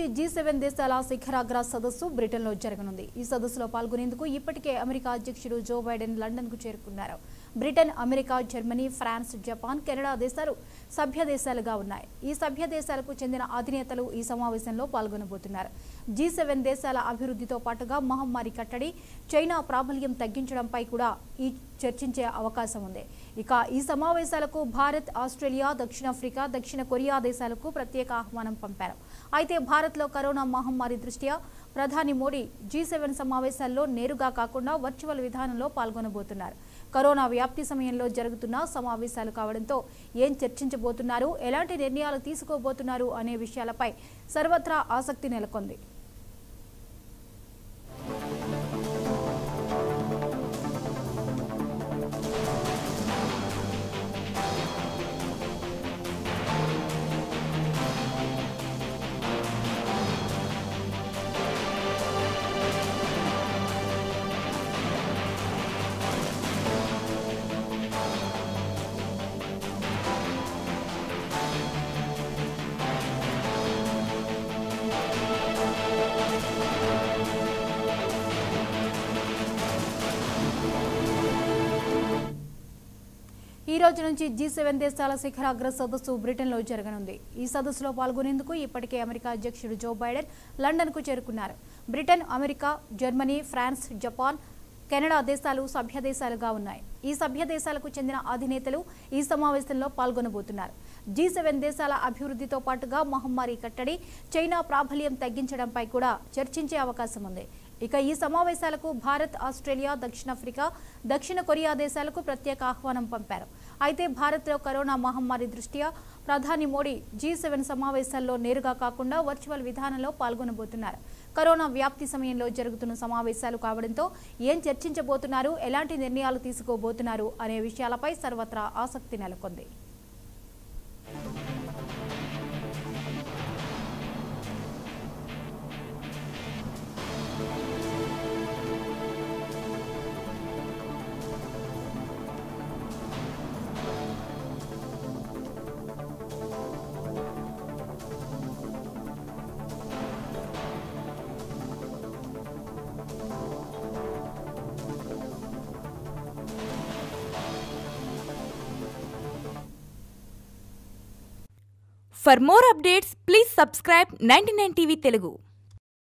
G seven దేశాల శిఖరాగ్ర సదస్సు బ్రిటన్లో జరగనుంది ఈ సదస్సులో పాల్గొనేందుకు ఇప్పటికే అమెరికా అధ్యక్షుడు జో బైడెన్ లండన్కు చేరుకున్నారు Britain America Germany France Japan Canada దేశాలు సభ్య దేశాలుగా ఉన్నాయి ఈ సభ్య దేశాలకు చెందిన అధినేతలు ఈ సమావేశంలో పాల్గొనబోతున్నారు జీ సెవెన్ దేశాల అభివృద్ధితో పాటుగా మహమ్మారి కట్టడి చైనా ప్రాబల్యం తగ్గించడంపై కూడా ఈ చర్చించే అవకాశం ఉంది ఇక ఈ సమావేశాలకు భారత్ ఆస్ట్రేలియా దక్షిణాఫ్రికా దక్షిణ కొరియా దేశాలకు ప్రత్యేక ఆహ్వానం పంపారు అయితే భారత్లో కరోనా మహమ్మారి దృష్ట్యా ప్రధాని మోడీ జీ సెవెన్ సమావేశాల్లో నేరుగా కాకుండా వర్చువల్ విధానంలో పాల్గొనబోతున్నారు కరోనా వ్యాప్తి సమయంలో జరుగుతున్న సమావేశాలు కావడంతో ఏం చర్చించబోతున్నారు ఎలాంటి నిర్ణయాలు తీసుకోబోతున్నారు అనే విషయాలపై సర్వత్రా ఆసక్తి నెలకొంది ఈ రోజు నుంచి జీ సెవెన్ దేశాల శిఖరాగ్ర సదస్సు బ్రిటన్లో జరగనుంది ఈ సదస్సులో పాల్గొనేందుకు ఇప్పటికే అమెరికా అధ్యక్షుడు జో బైడెన్ లండన్కు చేరుకున్నారు Britain America Germany France Japan Canada దేశాలు సభ్య దేశాలుగా ఉన్నాయి ఈ సభ్య దేశాలకు చెందిన అధినేతలు ఈ సమావేశంలో పాల్గొనబోతున్నారు జీ సెవెన్ దేశాల అభివృద్ధితో పాటుగా మహమ్మారి కట్టడి చైనా ప్రాబల్యం తగ్గించడంపై కూడా చర్చించే అవకాశం ఉంది ఇక ఈ సమావేశాలకు భారత్ ఆస్ట్రేలియా దక్షిణాఫ్రికా దక్షిణ కొరియా దేశాలకు ప్రత్యేక ఆహ్వానం పంపారు అయితే భారత్లో కరోనా మహమ్మారి దృష్ట్యా ప్రధాని మోడీ జీ సెవెన్ సమావేశాల్లో నేరుగా కాకుండా వర్చువల్ విధానంలో పాల్గొనబోతున్నారు కరోనా వ్యాప్తి సమయంలో జరుగుతున్న సమావేశాలు కావడంతో ఏం చర్చించబోతున్నారు ఎలాంటి నిర్ణయాలు తీసుకోబోతున్నారు అనే విషయాలపై సర్వత్రా ఆసక్తి నెలకొంది For more updates, please subscribe 99 TV Telugu.